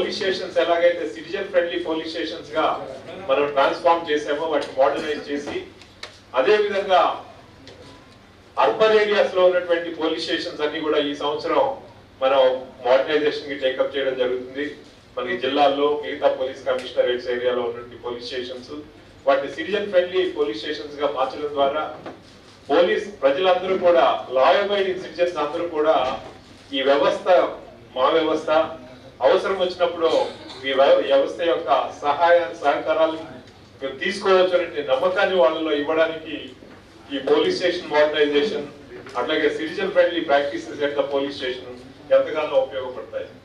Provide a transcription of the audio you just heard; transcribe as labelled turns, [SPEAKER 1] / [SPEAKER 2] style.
[SPEAKER 1] police stations ఎలాగైతే citizen friendly police stations గా మనం ట్రాన్స్ఫార్మ్ చేసామో వాటిని మోడర్నైజ్ చేసి అదే విధంగా అర్బన్ ఏరియాస్ లో ఉన్నటువంటి పోలీస్ స్టేషన్స్ అన్ని కూడా ఈ సంవత్సరం మనం మోడర్నైజేషన్ కి టేకప్ చేయడం జరుగుతుంది మనకి జిల్లాల్లో మిగతా పోలీస్ కమిషనరేట్స్ ఏరియాలో ఉన్నటువంటి పోలీస్ స్టేషన్స్ వాటిని సిటిజన్ ఫ్రెండ్లీ పోలీస్ స్టేషన్స్ గా మార్చడం ద్వారా పోలీస్ ప్రజలందరూ కూడా లా అబైడింగ్ సిటిజన్స్ అందరూ కూడా ఈ వ్యవస్థ మా వ్యవస్థ అవసరం వచ్చినప్పుడు ఈ వ్య- వ్యవస్థ యొక్క సహాయ సహకారాలు మేము తీసుకోవచ్చు అనే నమ్మకాన్ని వాళ్ళలో ఇవ్వడానికి ఈ పోలీస్ స్టేషన్ మోడర్నైజేషన్ అట్లాగే citizen friendly practices at the police station ఎంతగానో ఉపయోగపడతాయి